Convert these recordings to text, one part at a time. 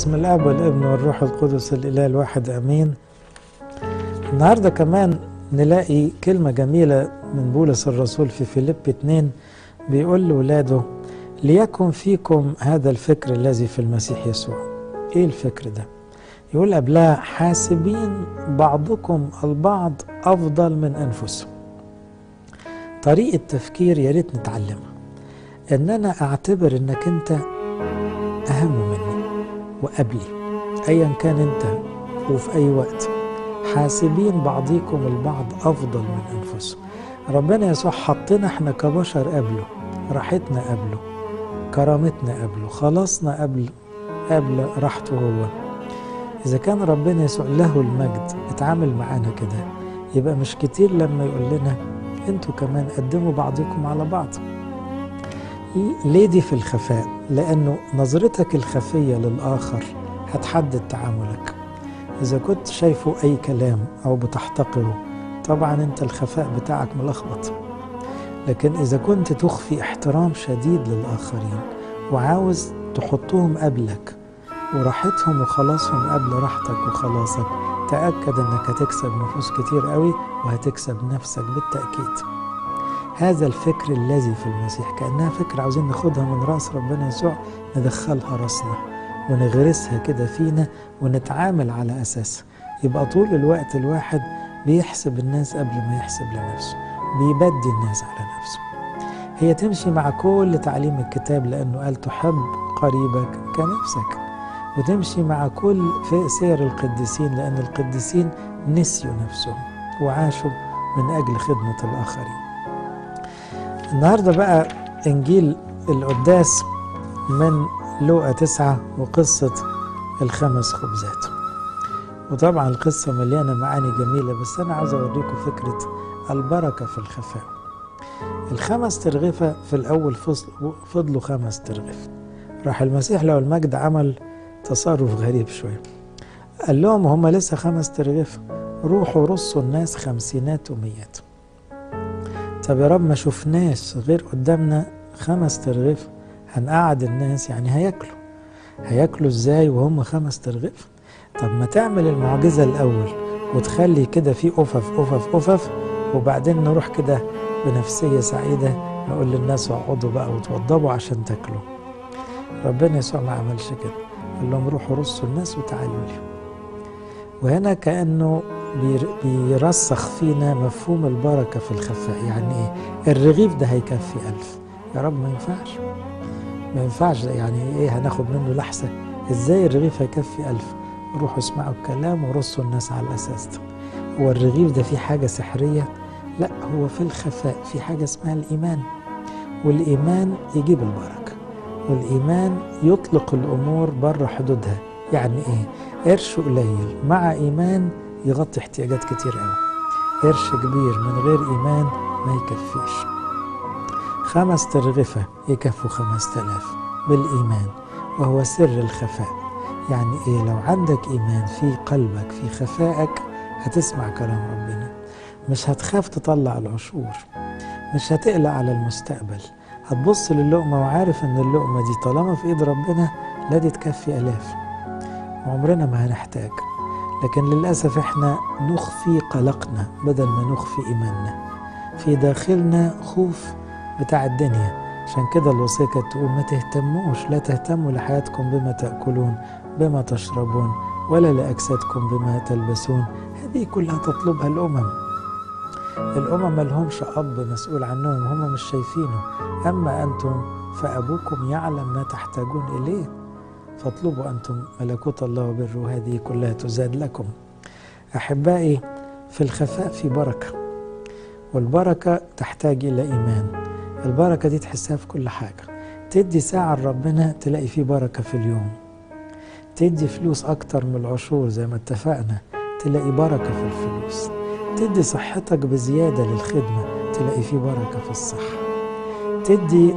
باسم الاب والابن والروح القدس الاله الواحد امين النهارده كمان نلاقي كلمه جميله من بولس الرسول في فيليب 2 بيقول لاولاده ليكن فيكم هذا الفكر الذي في المسيح يسوع ايه الفكر ده يقول قبلها حاسبين بعضكم البعض افضل من انفسهم طريقه تفكير يا ريت نتعلمها ان انا اعتبر انك انت اهم مني وقبلي ايا كان انت وفي اي وقت حاسبين بعضكم البعض افضل من انفسهم ربنا يسوع حطنا احنا كبشر قبله راحتنا قبله كرامتنا قبله خلاصنا قبل قبل راحته هو اذا كان ربنا يسوع له المجد اتعامل معانا كده يبقى مش كتير لما يقول لنا انتوا كمان قدموا بعضكم على بعض ليه دي في الخفاء لانه نظرتك الخفيه للاخر هتحدد تعاملك اذا كنت شايفه اي كلام او بتحتقره طبعا انت الخفاء بتاعك ملخبط لكن اذا كنت تخفي احترام شديد للاخرين وعاوز تحطهم قبلك وراحتهم وخلاصهم قبل راحتك وخلاصك تأكد انك هتكسب نفوس كتير قوي وهتكسب نفسك بالتأكيد هذا الفكر الذي في المسيح كأنها فكرة عاوزين ناخدها من رأس ربنا يسوع ندخلها راسنا ونغرسها كده فينا ونتعامل على أساسها يبقى طول الوقت الواحد بيحسب الناس قبل ما يحسب لنفسه بيبدي الناس على نفسه هي تمشي مع كل تعليم الكتاب لأنه قال تحب قريبك كنفسك وتمشي مع كل في سير القديسين لأن القديسين نسيوا نفسهم وعاشوا من أجل خدمة الآخرين النهاردة بقى إنجيل القداس من لوقا تسعة وقصة الخمس خبزات وطبعا القصة مليانة معاني جميلة بس أنا عاوز أوريكم فكرة البركة في الخفاء الخمس ترغفة في الأول فضلوا خمس ترغفة راح المسيح لو المجد عمل تصرف غريب شوية قال لهم هم لسه خمس ترغفة روحوا رصوا الناس خمسينات وميات طب يا رب ما شفناش غير قدامنا خمس ترغفة هنقعد الناس يعني هياكلوا هياكلوا ازاي وهم خمس ترغفة طب ما تعمل المعجزة الأول وتخلي كده في أفف أفف أفف وبعدين نروح كده بنفسية سعيدة نقول للناس اقعدوا بقى وتوضبوا عشان تاكلوا ربنا يسوع ما عملش كده قال لهم روحوا رصوا الناس وتعالوا لي وهنا كأنه بيرسخ فينا مفهوم البركة في الخفاء يعني ايه الرغيف ده هيكفي ألف يا رب ما ينفعش ما ينفعش يعني ايه هناخد منه لحسة ازاي الرغيف هيكفي ألف روحوا اسمعوا الكلام ورصوا الناس على الأساس ده هو الرغيف ده فيه حاجة سحرية لا هو في الخفاء في حاجة اسمها الإيمان والإيمان يجيب البركة والإيمان يطلق الأمور بره حدودها يعني إيه قرش قليل مع إيمان يغطي احتياجات كتير قوي قرش كبير من غير إيمان ما يكفيش خمس ترغفة يكفوا خمس تلاف بالإيمان وهو سر الخفاء يعني إيه لو عندك إيمان في قلبك في خفائك هتسمع كلام ربنا مش هتخاف تطلع العشور مش هتقلق على المستقبل هتبص للقمة وعارف ان اللقمة دي طالما في ايد ربنا لا دي تكفي الاف وعمرنا ما هنحتاج لكن للأسف احنا نخفي قلقنا بدل ما نخفي إيماننا في داخلنا خوف بتاع الدنيا عشان كده الوصية كانت تقول ما تهتموش لا تهتموا لحياتكم بما تأكلون بما تشربون ولا لأجسادكم بما تلبسون هذه كلها تطلبها الأمم الأمم ملهمش أب مسؤول عنهم هم مش شايفينه أما أنتم فأبوكم يعلم ما تحتاجون إليه فاطلبوا أنتم ملكوت الله وبره هذه كلها تزاد لكم أحبائي في الخفاء في بركة والبركة تحتاج إلى إيمان البركة دي تحسها في كل حاجة تدي ساعة لربنا تلاقي فيه بركة في اليوم تدي فلوس أكتر من العشور زي ما اتفقنا تلاقي بركة في الفلوس تدي صحتك بزيادة للخدمة تلاقي فيه بركة في الصحة تدي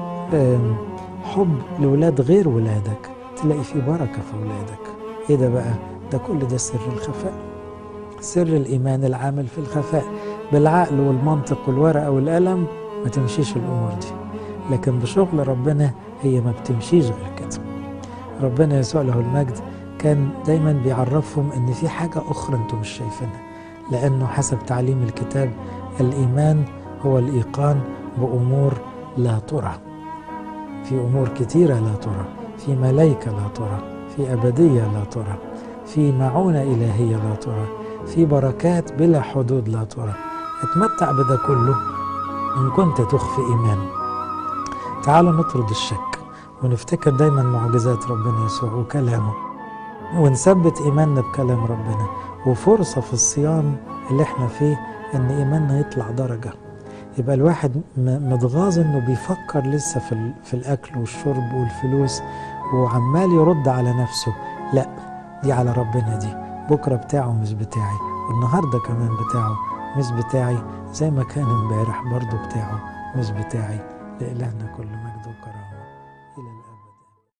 حب لولاد غير ولادك تلاقي فيه بركة في ولادك ايه ده بقى ده كل ده سر الخفاء سر الإيمان العامل في الخفاء بالعقل والمنطق والورقة والقلم ما تمشيش الأمور دي لكن بشغل ربنا هي ما بتمشيش غير كده ربنا يسوع له المجد كان دايما بيعرفهم ان في حاجة اخرى انتم مش شايفينها لانه حسب تعليم الكتاب الايمان هو الايقان بامور لا ترى في امور كتيرة لا ترى في ملائكة لا ترى في ابدية لا ترى في معونة الهية لا ترى في بركات بلا حدود لا ترى اتمتع بده كله ان كنت تخفي ايمان تعالوا نطرد الشك ونفتكر دايما معجزات ربنا يسوع وكلامه ونثبت ايماننا بكلام ربنا وفرصه في الصيام اللي احنا فيه ان ايماننا يطلع درجه يبقى الواحد متغاظ انه بيفكر لسه في, في الاكل والشرب والفلوس وعمال يرد على نفسه لا دي على ربنا دي بكره بتاعه مش بتاعي والنهارده كمان بتاعه مش بتاعي زي ما كان امبارح برضه بتاعه مش بتاعي لإلهنا كل مجد